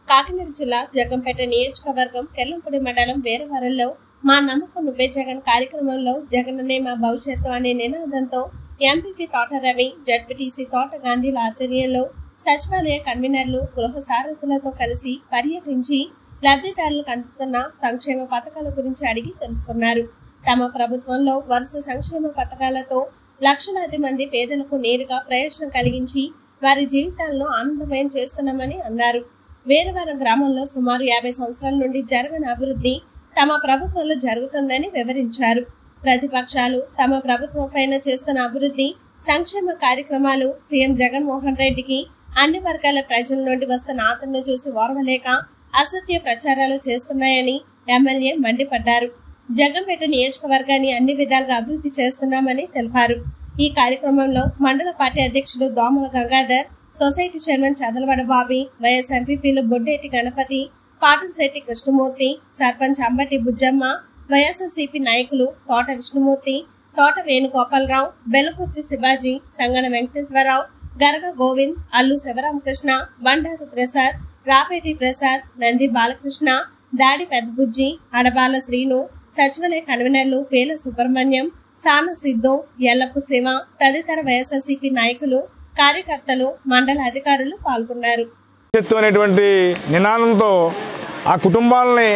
కాకినాడ జిల్లా జగంపేట నియోజకవర్గం కెల్లంపూడి మండలం వేరవరంలో మా నమ్మకం నువ్వే జగన్ కార్యక్రమంలో జగననే మా భవిష్యత్తు అనే నినాదంతో ఎంపీపీ తోట రవి జడ్పీటీసీ తోట గాంధీల ఆధ్వర్యంలో సచివాలయ కన్వీనర్లు గృహ సారథులతో కలిసి పర్యటించి లబ్ధిదారులకు అందుతున్న సంక్షేమ పథకాల గురించి అడిగి తెలుసుకున్నారు తమ ప్రభుత్వంలో వరుస సంక్షేమ పథకాలతో లక్షలాది మంది పేదలకు నేరుగా ప్రయోజనం కలిగించి వారి జీవితాలను ఆనందమయం చేస్తున్నామని అన్నారు వేరవరం గ్రామంలో సుమారు యాభై సంవత్సరాల నుండి జరగని అభివృద్ధి తమ ప్రభుత్వంలో జరుగుతుందని వివరించారు ప్రతిపక్షాలు తమ ప్రభుత్వం పైన చేస్తున్న అభివృద్ధి సంక్షేమ కార్యక్రమాలు సీఎం జగన్మోహన్ రెడ్డికి అన్ని వర్గాల ప్రజల నుండి వస్తున్న ఆదరణ చూసి ఓర్వలేక అసత్య ప్రచారాలు చేస్తున్నాయని ఎమ్మెల్యే మండిపడ్డారు జగంపేట నియోజకవర్గాన్ని అన్ని విధాలుగా అభివృద్ధి చేస్తున్నామని తెలిపారు ఈ కార్యక్రమంలో మండల పార్టీ అధ్యక్షుడు దోమల గంగాధర్ సొసైటీ చైర్మన్ చదలవాడ బాబి వైఎస్ ఎంపీపీలు బొడ్డేటి గణపతి పాటంశెట్టి కృష్ణమూర్తి సర్పంచ్ అంబటి బుజ్జమ్మ వైఎస్ఆర్సీపీ నాయకులు తోట విష్ణుమూర్తి తోట వేణుగోపాలరావు బెలకుర్తి శివాజీ సంగన వెంకటేశ్వరరావు గరగ గోవింద్ అల్లు శివరామకృష్ణ బండారు ప్రసాద్ రాపేటి ప్రసాద్ నంది బాలకృష్ణ దాడి పెద్దబుజ్జి అడబాల శ్రీను సచివాలయ కన్వీనర్లు పేల సుబ్రహ్మణ్యం సాన సిద్ధు ఎల్లపు శివ తదితర వైఎస్ఆర్సీపీ నాయకులు కార్యకర్తలు మండల అధికారులు పాల్గొన్నారు భవిష్యత్తు అనేటువంటి నినాదంతో ఆ కుటుంబాలని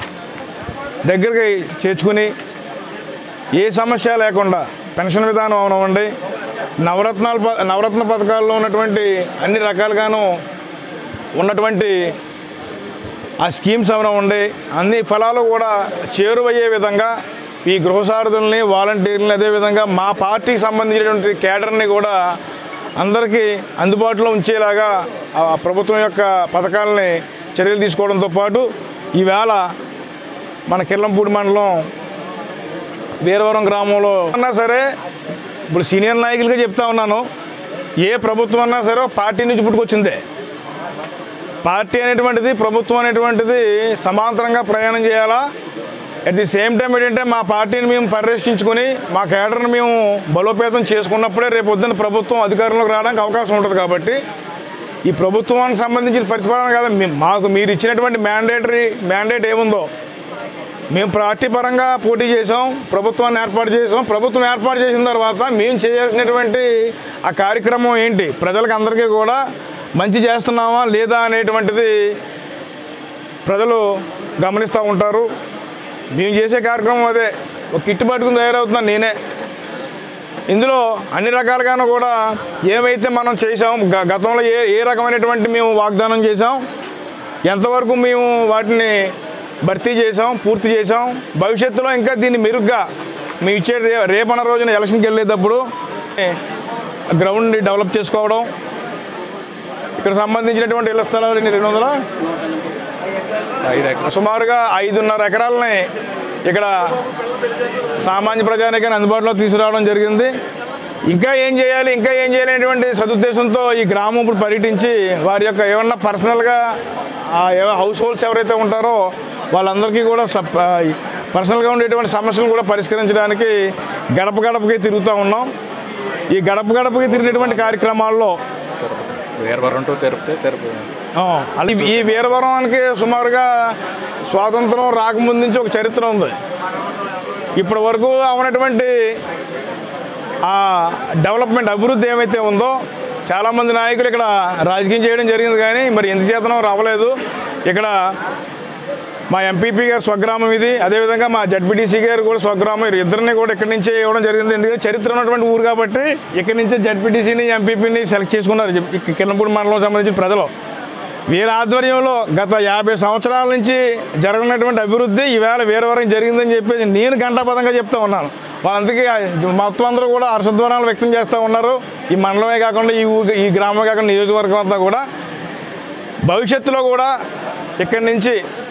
దగ్గరికి చేర్చుకుని ఏ సమస్య లేకుండా పెన్షన్ విధానం అవనివ్వండి నవరత్నాల ప- నవరత్న పథకాల్లో ఉన్నటువంటి అన్ని రకాలుగాను ఉన్నటువంటి ఆ స్కీమ్స్ అవనివ్వండి అన్ని ఫలాలు కూడా చేరువయ్యే విధంగా ఈ గృహసారథుల్ని వాలంటీర్లని అదేవిధంగా మా పార్టీకి సంబంధించినటువంటి కేడర్ని కూడా అందరికీ అందుబాటులో ఉంచేలాగా ఆ ప్రభుత్వం యొక్క పథకాలని చర్యలు తీసుకోవడంతో పాటు ఈవేళ మన కిర్లంపూడి మండలం వీరవరం గ్రామంలో అన్నా సరే ఇప్పుడు సీనియర్ నాయకులుగా చెప్తా ఉన్నాను ఏ ప్రభుత్వం అన్నా సరే ఒక పార్టీ నుంచి పుట్టుకొచ్చిందే పార్టీ అనేటువంటిది ప్రభుత్వం అనేటువంటిది సమాంతరంగా ప్రయాణం చేయాలా అట్ ది సేమ్ టైం ఏంటంటే మా పార్టీని మేము పరిరక్షించుకొని మా కేడర్ని మేము బలోపేతం చేసుకున్నప్పుడే రేపు పొద్దున్న ప్రభుత్వం అధికారంలోకి రావడానికి అవకాశం ఉంటుంది కాబట్టి ఈ ప్రభుత్వానికి సంబంధించిన ప్రతిపాదన కాదు మీ- మాకు మీరు ఇచ్చినటువంటి మ్యాండేటరీ మ్యాండేట్ ఏముందో మేము పార్టీ పరంగా పోటీ చేసాం ప్రభుత్వాన్ని ఏర్పాటు చేసాం ప్రభుత్వం ఏర్పాటు చేసిన తర్వాత మేము చేయాల్సినటువంటి ఆ కార్యక్రమం ఏంటి ప్రజలకు అందరికీ కూడా మంచి చేస్తున్నామా లేదా అనేటువంటిది ప్రజలు గమనిస్తూ ఉంటారు మేము చేసే కార్యక్రమం అదే ఒక కిట్టు పట్టుకుని తయారవుతున్నాను నేనే ఇందులో అన్ని రకాలుగాను కూడా ఏమైతే మనం చేసాం గ- గతంలో ఏ ఏ రకమైనటువంటి మేము వాగ్దానం చేసాం ఎంతవరకు మేము వాటిని భర్తీ చేసాం పూర్తి చేసాం భవిష్యత్తులో ఇంకా దీన్ని మెరుగ్గా మేము ఇచ్చే రే రేపన్న రోజున ఎలక్షన్కి వెళ్ళేటప్పుడు గ్రౌండ్ డెవలప్ చేసుకోవడం ఇక్కడ సంబంధించినటువంటి ఇళ్ల స్థలాలు ఎన్ని? రెండు వందల సుమారుగా ఐదున్నర ఎకరాలని ఇక్కడ సామాన్య ప్రజానికాన్ని అందుబాటులో తీసుకురావడం జరిగింది ఇంకా ఏం చేయాలి ఇంకా ఏం చేయాలి అనేటువంటి సదుద్దేశంతో ఈ గ్రామం ఇప్పుడు పర్యటించి వారి యొక్క ఏమన్నా పర్సనల్గా హౌస్ హోల్డ్స్ ఎవరైతే ఉంటారో వాళ్ళందరికీ కూడా సప్ పర్సనల్గా ఉండేటువంటి సమస్యలను కూడా పరిష్కరించడానికి గడప గడపకి తిరుగుతూ ఉన్నాం ఈ గడప గడపకి తిరిగినటువంటి కార్యక్రమాల్లో వీరవరం టు తిరుపతి తిరుపతి ఆ, అది ఈ వీరవరానికి సుమారుగా స్వాతంత్రం రాకముందు నుంచి ఒక చరిత్ర ఉంది ఇప్పటి వరకు అవనటువంటి ఆ డెవలప్మెంట్ అభివృద్ధి ఏమైతే ఉందో చాలామంది నాయకులు ఇక్కడ రాజకీయం చేయడం జరిగింది కానీ మరి ఎందుకు చేతనం రావలేదు ఇక్కడ మా ఎంపీపీ గారు స్వగ్రామం ఇది అదేవిధంగా మా జడ్పీటీసీ గారు కూడా స్వగ్రామం వీరు ఇద్దరిని కూడా ఇక్కడి నుంచే ఇవ్వడం జరిగింది ఎందుకంటే చరిత్ర ఉన్నటువంటి ఊరు కాబట్టి ఇక్కడి నుంచే జడ్పీటీసీని ఎంపీపీని సెలెక్ట్ చేసుకున్నారు ఈ కిరణపూడి మండలం సంబంధించిన ప్రజలు వీరి ఆధ్వర్యంలో గత యాభై సంవత్సరాల నుంచి జరగనటువంటి అభివృద్ధి ఈవేళ వీరవరం జరిగిందని చెప్పేసి నేను గంటాపదంగా చెప్తా ఉన్నాను వాళ్ళందరికీ మొత్తం అందరూ కూడా హర్షధ్వానాలు వ్యక్తం చేస్తూ ఉన్నారు ఈ మండలమే కాకుండా ఈ ఊ ఈ గ్రామమే కాకుండా నియోజకవర్గం అంతా కూడా భవిష్యత్తులో కూడా ఇక్కడి నుంచి